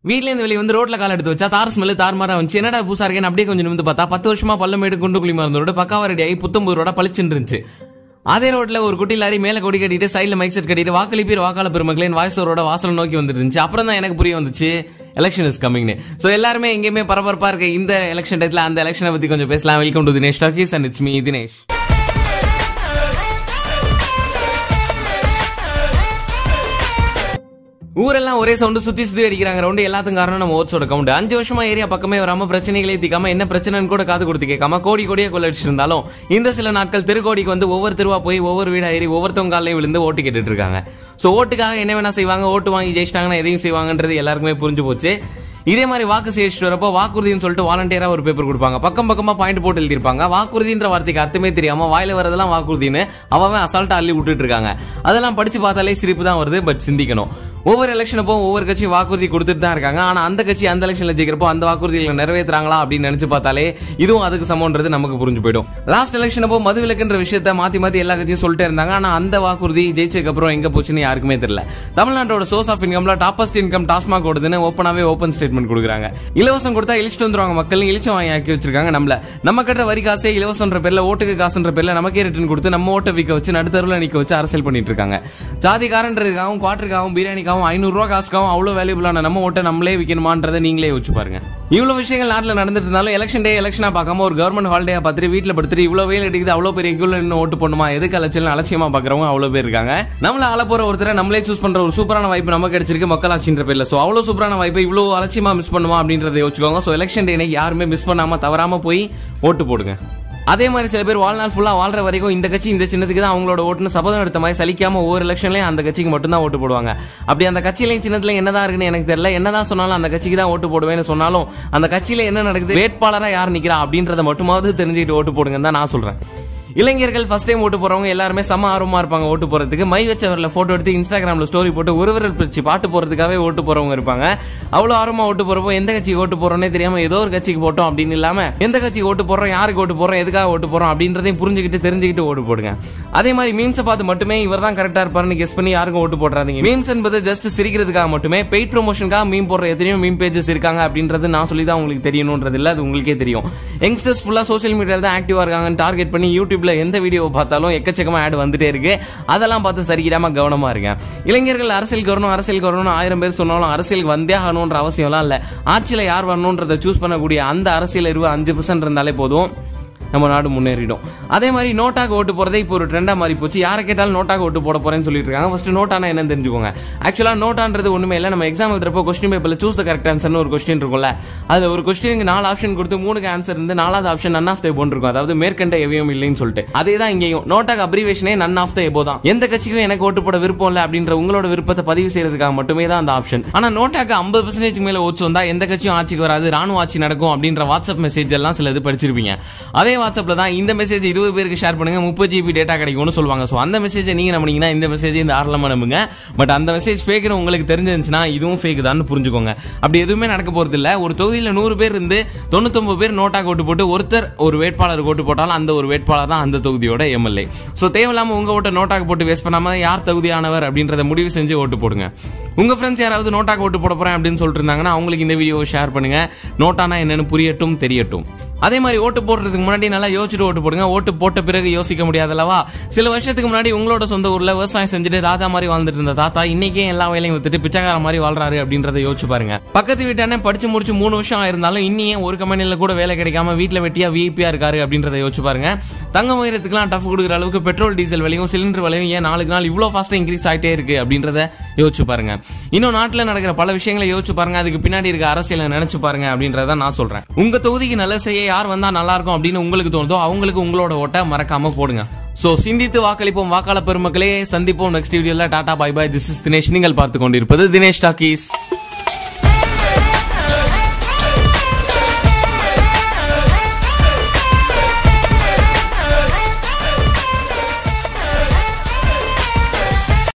வீட்ல இருந்து வெளியே வந்து ரோட்ல கால் எடுத்து வச்சா தார் ஸ்மெல்லு தார்மாரா வந்துச்சு என்னடா பூசா இருக்கேன்னு அப்படியே கொஞ்சம் நிமிந்து பார்த்தா பத்து வருஷமா பள்ளமேடு குண்டு குழி மருந்தோட பக்காவா ரெடி ஆகி புத்தம்பூர் ரோட பளிச்சுன்னு இருந்துச்சு அதே ரோட்ல ஒரு குட்டி லாரி மேல கொடி கட்டிட்டு சைடுல மைக் செட் கட்டிட்டு வாக்களிப்பீர் வாக்காள பெருமக்களின் வாய்ஸ் ரோட வாசலை நோக்கி வந்துட்டு இருந்துச்சு அப்புறம் தான் எனக்கு புரிய வந்துச்சு எலெக்ஷன் இஸ் கமிங்னு ஸோ எல்லாருமே எங்கேயுமே பரபரப்பா இருக்க இந்த எலெக்ஷன் டயத்துல அந்த எலெக்ஷனை பத்தி கொஞ்சம் பேசலாம் welcome to Dinesh talkies and it's me Dinesh ஊரெல்லாம் ஒரே சவுண்டு சுத்தி சுத்தி அடிக்கிறாங்க ரவுண்டு எல்லாத்துக்கும் காரணம் நம்ம ஓட்ஸோட கவுண்ட் அஞ்சு வருஷமா ஏரியா பக்கமே வராம பிரச்சனைகளே தீக்காம என்ன பிரச்சனைன்னு கூட காது கொடுத்து கேட்காம கோடி கோடியா கொள்ளடிச்சிருந்தாலும் இந்த சில நாட்கள் திருக்கோடிக்கு வந்து ஒவ்வொரு தெருவா போய் ஒவ்வொரு வீடா ஏறி ஒவ்வொருத்தவங்க காலையும் விழுந்து ஓட்டு கேட்டுட்டு இருக்காங்க ஸோ ஓட்டுக்காக என்ன வேணா செய்வாங்க ஓட்டு வாங்கி ஜெயிச்சிட்டாங்கன்னா எதையும் செய்வாங்கன்றது எல்லாருக்குமே புரிஞ்சு போச்சு இதே மாதிரி வாக்கு சேமிச்சுட்டு வரப்போ வாக்குறுதின்னு சொல்லிட்டு வாலண்டியரா ஒரு பேப்பர் கொடுப்பாங்க பக்கம் பக்கமா பாயிண்ட் போட்டு எழுதியிருப்பாங்க வாக்குறுதின்ற வார்த்தைக்கு அர்த்தமே தெரியாம வாயில வரதெல்லாம் வாக்குறுதின்னு அவன் அசால்ட்டா அள்ளி விட்டுட்டு இருக்காங்க அதெல்லாம் படிச்சு பார்த்தாலே சிரிப்பு தான் வருது பட் சிந்திக்கணும் ஒவ்வொரு எலெக்ஷனப்போ ஒவ்வொரு கட்சியும் வாக்குறுதி கொடுத்துட்டு தான் இருக்காங்க ஆனா அந்த கட்சி அந்த எலெக்ஷன்ல ஜெயிக்கிறப்போ அந்த வாக்குறுதிகளை நிறைவேற்றுறாங்களா அப்படின்னு நினைச்சு பார்த்தாலே இதுவும் அதுக்கு சமம்ன்றது நமக்கு புரிஞ்சு போயிடும் லாஸ்ட் எலெக்ஷனப்போ மது விலக்குன்ற விஷயத்த மாத்தி மாத்தி எல்லா கட்சியும் சொல்லிட்டே இருந்தாங்க ஆனா அந்த வாக்குறுதி ஜெயிச்சதுக்கு அப்புறம் எங்க போச்சுன்னு யாருக்குமே தெரியல தமிழ்நாட்டோட சோர்ஸ் ஆஃப் இன்கம்ல டாப்பஸ்ட் இன்கம் டாஸ்மாக் ஓடுதுன்னு ஓப்பனாவே ஓப்பன் ஸ்டேட்மெண்ட் கொடுக்குறாங்க இலவசம் கொடுத்தா இழிச்சிட்டு வந்துருவாங்க மக்கள் இழிச்சம் வாங்கி ஆக்கி வச்சிருக்காங்க நம்மள நம்ம கட்டுற வரி காசே இலவசம்ன்ற பேர்ல ஓட்டுக்கு காசுன்ற பேர்ல நமக்கே ரிட்டர்ன் கொடுத்து நம்ம ஓட்டை விற்க வச்சு நடுத்தருவில் நிக்க வச்சு அரசியல் பண்ணிட்டு இருக்காங்க ஜாதிகாரன்றதுக்காகவும் குவாட்டருக்காகவும் பிரியாணிக்காகவும் ஐநூறு ரூபா காசுக்காகவும் அவ்வளோ வேல்யூபிளான நம்ம ஓட்டை நம்மளே விற்கணுமான்றதை நீங்களே யோசிச்சு பாருங்க இவ்வளவு விஷயங்கள் நாட்டில் நடந்துட்டு இருந்தாலும் எலெக்ஷன் டே எலெக்ஷனா பார்க்காம ஒரு கவர்மெண்ட் ஹாலிடே பார்த்துட்டு வீட்டில் படுத்துட்டு இவ்வளோ வெயில் அடிக்குது அவ்வளோ பெரிய கியூல நின்று ஓட்டு போடணுமா எதுக்கு அலட்சியம் அலட்சியமா பார்க்குறவங்க அவ்வளோ பேர் இருக்காங்க நம்மள ஆள போற ஒருத்தரை நம்மளே சூஸ் பண்ற ஒரு சூப்பரான வாய்ப்பு நமக்கு கிடைச்சிருக்கு மக்களாட்சின்ற பேர்ல ஸோ அவ்வளோ சூப்பரான வாய்ப்பை இவ்வளோ அலட்சியமா மிஸ் பண்ணுமா அப்படின்றத யோசிச்சுக்கோங்க ஸோ எலெக்ஷன் டே யாருமே மிஸ் பண்ணாம தவறாம போய் ஓட்டு போடுங்க அதே மாதிரி சில பேர் வாழ்நாள் ஃபுல்லா வாழ்ற வரைக்கும் இந்த கட்சி இந்த சின்னத்துக்கு தான் அவங்களோட ஓட்டுன்னு சபதம் எடுத்த மாதிரி சலிக்காம ஒவ்வொரு எலெக்ஷன்லயும் அந்த கட்சிக்கு மட்டும் தான் ஓட்டு போடுவாங்க அப்படி அந்த கட்சியிலையும் சின்னத்துல என்னதான் இருக்குன்னு எனக்கு தெரியல என்னதான் சொன்னாலும் அந்த கட்சிக்கு தான் ஓட்டு போடுவேன்னு சொன்னாலும் அந்த கட்சியில என்ன நடக்குது வேட்பாளரா யார் நிக்கிறா அப்படின்றத மட்டுமாவது தெரிஞ்சுக்கிட்டு ஓட்டு போடுங்கன்னு தான் நான் சொல்றேன் இளைஞர்கள் ஃபர்ஸ்ட் டைம் ஓட்டு போறவங்க எல்லாருமே செம ஆர்வமா இருப்பாங்க ஓட்டு போறதுக்கு மை வச்சவரில் போட்டோ எடுத்து இன்ஸ்டாகிராம்ல ஸ்டோரி போட்டு ஒரு விரல் பிரிச்சு பாட்டு போறதுக்காகவே ஓட்டு போறவங்க இருப்பாங்க அவ்வளோ ஆர்வமா ஓட்டு போறப்போ எந்த கட்சிக்கு ஓட்டு போறோம்னே தெரியாம ஏதோ ஒரு கட்சிக்கு போட்டோம் அப்படின்னு இல்லாம எந்த கட்சிக்கு ஓட்டு போறோம் யாருக்கு ஓட்டு போறோம் எதுக்காக ஓட்டு போறோம் அப்படின்றதையும் புரிஞ்சுக்கிட்டு தெரிஞ்சுக்கிட்டு ஓட்டு போடுங்க அதே மாதிரி மீம்ஸை பார்த்து மட்டுமே இவர் தான் கரெக்டா இருப்பாருன்னு கெஸ் பண்ணி யாருக்கும் ஓட்டு போடுறாதீங்க மீம்ஸ் என்பது ஜஸ்ட் சிரிக்கிறதுக்காக மட்டுமே பெய்ட் ப்ரொமோஷனுக்காக மீம் போடுற எத்தனையோ மீம் பேஜஸ் இருக்காங்க அப்படின்றது நான் சொல்லி தான் உங்களுக்கு தெரியணுன்றது இல்லை அது உங்களுக்கே தெரியும் யங்ஸ்டர்ஸ் ஃபுல்லா சோஷியல் மீடியால தான் ஆக்டிவா இருக்காங்கன்னு டார்கெட் பண்ணி யூடியூப்ல எந்த வீடியோ பார்த்தாலும் எக்கச்சக்கமா ஆட் வந்துட்டே இருக்கு அதெல்லாம் பார்த்து சரிக்கிடாம கவனமா இருங்க இளைஞர்கள் அரசியலுக்கு வரணும் அரசியலுக்கு வரணும்னு ஆயிரம் பேர் சொன்னாலும் அரசியலுக்கு வந்தே ஆகணுன்ற அவசியம்லாம் இல்லை ஆட்சியில் யார் வரணுன்றதை சூஸ் பண்ணக்கூடிய அந்த அரசியல் இருபது அஞ்சு பர்சன்ட் இருந்தாலே போதும் நம்ம நாடு முன்னேறிடும் அதே மாதிரி நோட்டாக ஓட்டு போறதே இப்போ ஒரு ட்ரெண்டா மாறி போச்சு யாரை கேட்டாலும் நோட்டாக ஓட்டு போட போறேன்னு சொல்லிட்டு இருக்காங்க ஃபர்ஸ்ட் நோட்டானா என்னன்னு தெரிஞ்சுக்கோங்க ஆக்சுவலா நோட்டான்றது ஒண்ணுமே இல்லை நம்ம எக்ஸாம் எழுதுறப்போ கொஸ்டின் பேப்பர்ல சூஸ் த கரெக்ட் ஆன்சர்னு ஒரு கொஸ்டின் இருக்கும்ல அதுல ஒரு கொஸ்டினுக்கு நாலு ஆப்ஷன் கொடுத்து மூணுக்கு ஆன்சர் இருந்து நாலாவது ஆப்ஷன் நன் ஆஃப் த எபோன் இருக்கும் அதாவது மேற்கண்ட எவையும் இல்லைன்னு சொல்லிட்டு அதே தான் இங்கேயும் நோட்டாக அப்ரிவேஷனே நன் ஆஃப் த எபோ தான் எந்த கட்சிக்கும் எனக்கு ஓட்டு போட விருப்பம் இல்லை அப்படின்ற உங்களோட விருப்பத்தை பதிவு செய்யறதுக்காக மட்டுமே தான் அந்த ஆப்ஷன் ஆனா நோட்டாக்கு ஐம்பது பர்சன்டேஜ் மேல ஓட்ஸ் வந்தா எந்த கட்சியும் ஆட்சிக்கு வராது ராணுவ ஆட்சி நடக்கும் அப்படின்ற வாட்ஸ்அப் மெசேஜ் எல்லாம் சில இது படிச்சிருப்பீங்க அதே வாட்ஸ்அப்ல தான் இந்த மெசேஜ் இருபது பேருக்கு ஷேர் பண்ணுங்க முப்பது ஜிபி டேட்டா கிடைக்கும்னு சொல்லுவாங்க ஸோ அந்த மெசேஜை நீங்க நம்பினீங்கன்னா இந்த மெசேஜ் இந்த ஆரலமா நம்புங்க பட் அந்த மெசேஜ் ஃபேக்னு உங்களுக்கு தெரிஞ்சிருந்துச்சுன்னா இதுவும் ஃபேக் தான் புரிஞ்சுக்கோங்க அப்படி எதுவுமே நடக்க போறது இல்ல ஒரு தொகுதியில் நூறு பேர் இருந்து தொண்ணூத்தொன்பது பேர் நோட்டாக ஓட்டு போட்டு ஒருத்தர் ஒரு வேட்பாளர் ஓட்டு போட்டாலும் அந்த ஒரு வேட்பாளர் தான் அந்த தொகுதியோட எம்எல்ஏ ஸோ தேவையில்லாம உங்க ஓட்டை நோட்டாக போட்டு வேஸ்ட் பண்ணாம யார் தகுதியானவர் அப்படின்றத முடிவு செஞ்சு ஓட்டு போடுங்க உங்க ஃப்ரெண்ட்ஸ் யாராவது நோட்டாக ஓட்டு போட போறேன் அப்படின்னு சொல்லிட்டு இருந்தாங்கன்னா அவங்களுக்கு இந்த வீடியோவை ஷேர் பண்ணுங்க நோட்டானா என்னன்னு புரியட்டும் தெரியட்டும் அதே மாதிரி ஓட்டு போடுறதுக்கு முன்னாடி நல்லா யோசிச்சுட்டு ஓட்டு போடுங்க ஓட்டு போட்ட பிறகு யோசிக்க முடியாதல்லவா சில வருஷத்துக்கு முன்னாடி உங்களோட சொந்த ஊர்ல விவசாயம் செஞ்சுட்டு ராஜா மாதிரி வாழ்ந்துட்டு இருந்த தாத்தா இன்னைக்கே எல்லா வேலையும் வித்துட்டு பிச்சைக்கார மாதிரி வாழ்றாரு அப்படின்றத யோசிச்சு பாருங்க பக்கத்து வீட்டானே படிச்சு முடிச்சு மூணு வருஷம் ஆயிருந்தாலும் இன்னியே ஒரு கம்பெனில கூட வேலை கிடைக்காம வீட்டுல வெட்டியா விஐபியா இருக்காரு அப்படின்றத யோசிச்சு பாருங்க தங்க உயரத்துக்குலாம் டஃப் கொடுக்குற அளவுக்கு பெட்ரோல் டீசல் விலையும் சிலிண்டர் விலையும் ஏன் நாளுக்கு நாள் இவ்வளோ ஃபாஸ்ட்டாக இன்க்ரீஸ் ஆகிட்டே இருக்கு அப்படின்றத யோசிச்சு பாருங்க இன்னும் நாட்டில் நடக்கிற பல விஷயங்களை யோசிச்சு பாருங்க அதுக்கு பின்னாடி இருக்க அரசியலை நினைச்சு பாருங்க அப்படின்றத நான் சொல்றேன் உங்க தொகுதிக்கு நல்ல செய்ய யார் வந்தா நல்லா இருக்கும் அப்படின்னு உங்களுக்கு தோணுதோ அவங்களுக்கு உங்களோட ஓட்டை மறக்காம போடுங்க சோ சிந்தித்து வாக்களிப்போம் வாக்காள பெருமக்களே சந்திப்போம் நெக்ஸ்ட் வீடியோல tata bye bye this is Dinesh நீங்கள் பார்த்து கொண்டிருப்பது தினேஷ் டாக்கீஸ்